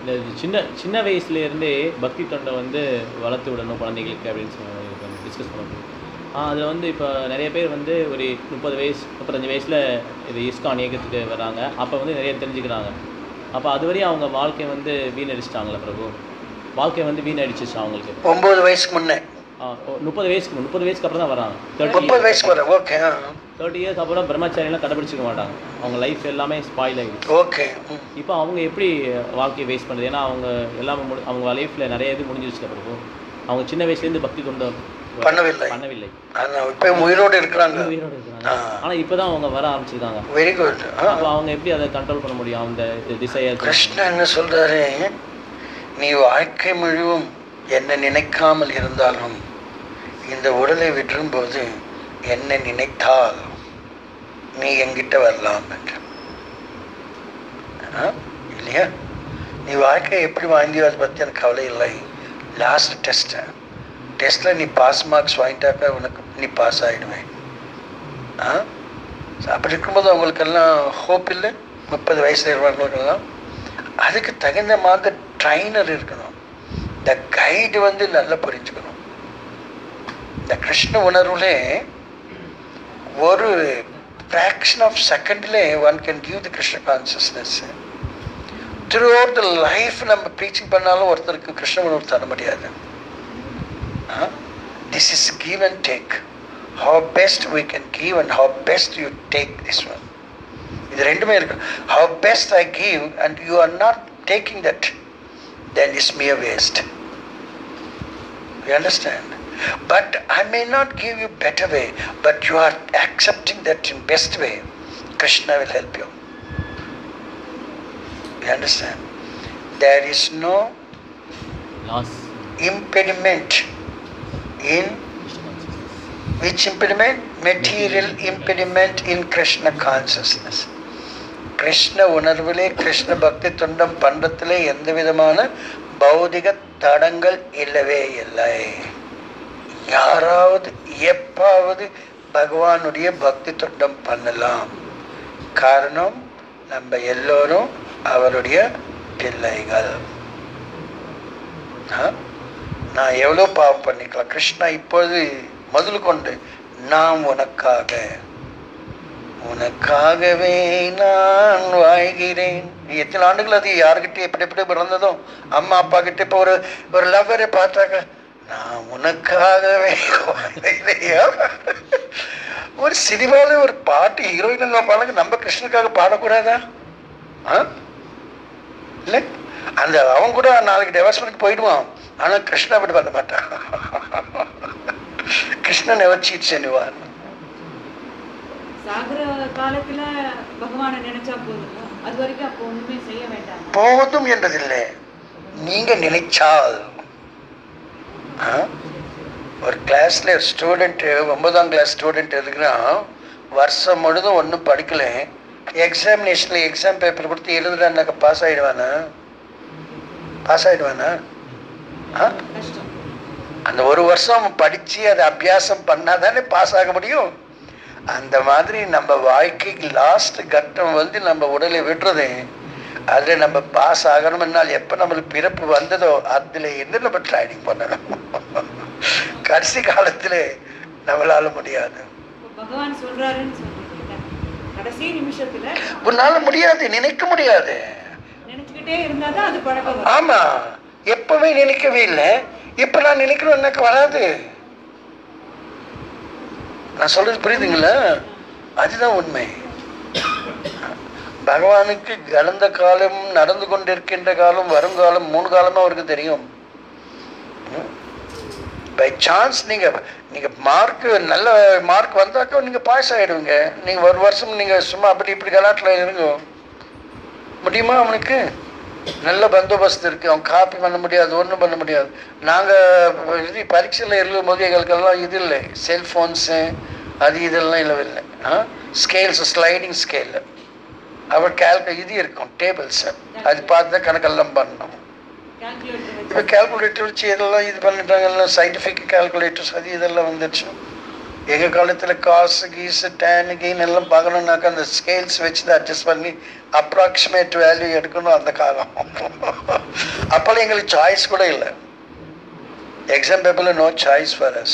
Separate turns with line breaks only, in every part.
இந்த சின்ன சின்ன வயசுலேருந்தே பக்தி தொண்டை வந்து வளர்த்து விடணும் குழந்தைகளுக்கு அப்படின்னு சொல்லி டிஸ்கஸ் பண்ண அதில் வந்து இப்போ நிறைய பேர் வந்து ஒரு முப்பது வயசு முப்பத்தஞ்சு வயசில் இது இஸ்கான் இயக்கத்துக்கு வராங்க அப்போ வந்து நிறைய தெரிஞ்சுக்கிறாங்க அப்போ அதுவரையும் அவங்க வாழ்க்கை வந்து வீணடிச்சிட்டாங்களே பிரபு வாழ்க்கை வந்து வீணடிச்சிச்சு அவங்களுக்கு
ஒன்பது வயசுக்கு முன்னே
ஆ, ஓ, முப்பது வயசுக்கு முப்பது வயசுக்கு அப்புறம் தான் வராங்க
முப்பது வயசுக்கு வர ஓகே
தேர்ட்டி இயர்ஸ் அப்புறம் பிரம்மச்சாரியெல்லாம் கடைபிடிச்சிக்க மாட்டாங்க அவங்க லைஃப் எல்லாமே ஸ்பாயில் ஆகிடுச்சு
ஓகே ம்.
இப்போ அவங்க எப்படி வாழ்க்கையை வேஸ்ட் பண்ணுறது ஏன்னா அவங்க எல்லாமே முடி அவங்க லைஃப்பில் நிறைய இது முடிஞ்சிருச்சு பிறகு அவங்க சின்ன வயசுலேருந்து பக்தி கொண்டு
பண்ணவில்லை
பண்ணவில்லை
ஆனால் இப்போ உயிரோடு இருக்கிறாங்க
உயிரோடு இருக்கிறாங்க ஆனால் இப்போ தான் அவங்க வர ஆரம்பிச்சிருக்காங்க
வெரி குட்
அப்போ அவங்க எப்படி அதை கண்ட்ரோல் பண்ண முடியும் அந்த திசையை
கிருஷ்ணன் என்ன சொல்றாரு நீ வாழ்க்கை முழுவதும் என்னை நினைக்காமல் இருந்தாலும் இந்த உடலை விட்டுரும்போது என்னை நினைத்தால் நீ என்கிட்ட வரலாம் என்று ஆ? இல்லையா நீ வாழ்க்கையை எப்படி வாங்கியோ அதை பற்றி எனக்கு கவலை இல்லை லாஸ்ட் டெஸ்ட்டு டெஸ்ட்டில் நீ பாஸ் மார்க்ஸ் வாங்கிட்டாக்கா உனக்கு நீ பாஸ் ஆகிடுவேன் ஆ So, அப்படி இருக்கும்போது அவங்களுக்கெல்லாம் ஹோப் இல்லை முப்பது வயசுல இருக்கிறவங்களுக்கெல்லாம் அதுக்கு தகுந்த மாதிரி ட்ரைனர் இருக்கணும் இந்த கைடு வந்து நல்லா புரிஞ்சுக்கணும் இந்த கிருஷ்ண உணர்வுலே ஒரு ஃப்ராக்ஷன் ஆஃப் செகண்ட்லே one can give the Krishna consciousness throughout the life நம்ம ப்ரீச்சிங் பண்ணாலும் ஒருத்தருக்கு கிருஷ்ண உணர்வு தர முடியாது this is give and take how best we can give and how best you take this one. இது ரெண்டுமே இருக்கு how best I give and you are not taking that then it's mere waste. You understand? But I may not give you better way, but you are accepting that in best way. Krishna will help you. You understand? There is no
loss
impediment in which impediment? Material impediment in Krishna consciousness. Krishna உணர்விலே கிருஷ்ண பக்தி துண்டம் பண்றதிலே எந்த விதமான பௌதிக தடங்கள் இல்லவே இல்லை யாராவது எப்பாவது பகவானுடைய பக்தி துண்டம் பண்ணலாம் காரணம் நம்ம எல்லோரும் அவருடைய பிள்ளைகள் ஆ? நான் எவ்வளோ பாவம் பண்ணிக்கலாம் கிருஷ்ணா இப்பொழுது முதல் கொண்டு நான் உனக்காக உனக்காகவே நான் வாழ்கிறேன் எத்தனை ஆண்டுகள் அது யாருக்கிட்ட எப்படி எப்படி பிறந்ததோ அம்மா அப்பா கிட்ட இப்போ ஒரு ஒரு லவ்வரை பார்த்தாக்க நான் உனக்காகவே வாழ்கிறேன் ஒரு சினிமாவில் ஒரு பாட்டு ஹீரோயின் பாடுங்க நம்ம கிருஷ்ணனுக்காக பாடக்கூடாதா ஆ இல்லை அந்த அவன் கூட நாளைக்கு டெவலப்மெண்ட் போயிடுவான் ஆனால் கிருஷ்ணா அப்படி பண்ண மாட்டான் கிருஷ்ணன் எவர் சீட்ஸ் anyone
சாகர காலத்துல பகவானை நினைச்சா போதும் அது வரைக்கும் அப்போ ஒண்ணுமே செய்ய வேண்டாம்
போதும் என்பதில்லை நீங்க நினைச்சால் ஆ? ஒரு கிளாஸ்ல ஸ்டூடெண்ட் ஒன்பதாம் கிளாஸ் ஸ்டூடெண்ட் இருக்கிறான் வருஷம் முழுதும் ஒன்றும் படிக்கல எக்ஸாமினேஷன்ல எக்ஸாம் பேப்பர் கொடுத்து எழுதுறான்னாக்க பாஸ் ஆயிடுவானா பாஸ் ஆயிடுவானா ஆ
கஷ்டம்
அந்த ஒரு வருஷம் படிச்சு அதை அபியாசம் பண்ணாதானே பாஸ் ஆக முடியும் அந்த மாதிரி நம்ம வாழ்க்கைக்கு லாஸ்ட் கட்டம் வந்து நம்ம உடலை விடுறது அதில் நம்ம பாஸ் ஆகணும்னால் எப்போ நம்மளுக்கு பிறப்பு வந்ததோ அதில் இருந்து நம்ம ட்ரைனிங் பண்ணணும் கடைசி காலத்தில் நம்மளால முடியாது
இப்போ பகவான் சொல்றாருன்னு சொல்றீங்க கடைசி நிமிஷத்துல
உன்னால முடியாது நினைக்க முடியாது
நினைச்சுக்கிட்டே இருந்தாதான் அது பழக்கம் வரும்.
ஆமா எப்பவுமே நினைக்கவே இல்லை இப்ப நான் நினைக்கணும் எனக்கு வராது நான் சொல்றது புரியுதுங்களா அதுதான் உண்மை பகவானுக்கு கடந்த காலம் நடந்து கொண்டிருக்கின்ற காலம் வருங்காலம் மூணு காலமா அவருக்கு தெரியும் பை சான்ஸ் நீங்க நீங்க மார்க் நல்ல மார்க் வந்தாக்க நீங்க பாஸ் ஆயிடுவீங்க நீங்க ஒரு வருஷம் நீங்க சும்மா அப்படி இப்படி கலாட்டில் இருங்க முடியுமா அவனுக்கு நல்ல பந்தோபஸ்து இருக்கு அவன் காப்பி பண்ண முடியாது ஒன்றும் பண்ண முடியாது நாங்கள் இது பரீட்சையில் எழுதும் போது எங்களுக்கெல்லாம் இது இல்லை செல்ஃபோன்ஸு அது இதெல்லாம் இல்லை இல்லை ஆ ஸ்கேல்ஸ் ஸ்லைடிங் ஸ்கேல் அவர் கேல்கு இது இருக்கும் டேபிள்ஸ் அது பார்த்து தான் கணக்கெல்லாம் பண்ணணும்
கால்குலேட்டர் வச்சு
இப்போ கேல்குலேட்டர் வச்சு இதெல்லாம் இது பண்ணிட்டாங்க எல்லாம் சயின்டிஃபிக் கேல்குலேட்டர்ஸ் அது இதெல்லாம் வந்துடுச்சு எங்கள் காலத்தில் காசு கீஸு டேனு கீன் எல்லாம் பார்க்கணுன்னாக்கா அந்த ஸ்கேல்ஸ் வச்சு தான் அட்ஜஸ்ட் பண்ணி அப்ராக்சிமேட் வேல்யூ எடுக்கணும் அந்த காலம் அப்போல்லாம் எங்களுக்கு சாய்ஸ் கூட இல்லை எக்ஸாம் பேப்பரில் நோ சாய்ஸ் ஃபார் அஸ்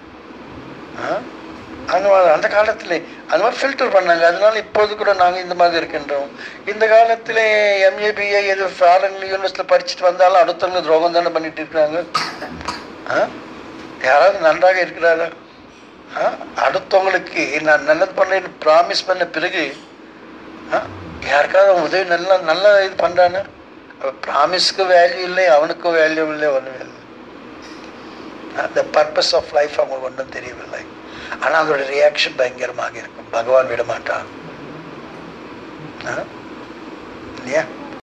அந்த மாதிரி அந்த காலத்தில் அந்த மாதிரி ஃபில்டர் பண்ணாங்க அதனால இப்போது கூட நாங்கள் இந்த மாதிரி இருக்கின்றோம் இந்த காலத்தில் எம்ஏ பிஏ எது ஃபாரின் யூனிவர்சிட்டியில் படிச்சுட்டு வந்தாலும் அடுத்தவங்க துரோகம் தானே பண்ணிட்டு இருக்காங்க ஆ? யாராவது நன்றாக இருக்கிறாரா ஆ? அடுத்தவங்களுக்கு நான் நல்லது பண்ணேன்னு ப்ராமிஸ் பண்ண பிறகு ஆ? யாருக்காவது அவன் உதவி நல்லா நல்லா இது பண்ணுறானு ப்ராமிஸ்க்கு வேல்யூ இல்லை அவனுக்கும் வேல்யூ இல்லை ஒன்றும் இல்லை த பர்பஸ் ஆஃப் லைஃப் அவங்களுக்கு ஒன்றும் தெரியவில்லை ஆனால் அதோட ரியாக்ஷன் பயங்கரமாக இருக்கும் பகவான் விட மாட்டான் ஆ? இல்லையா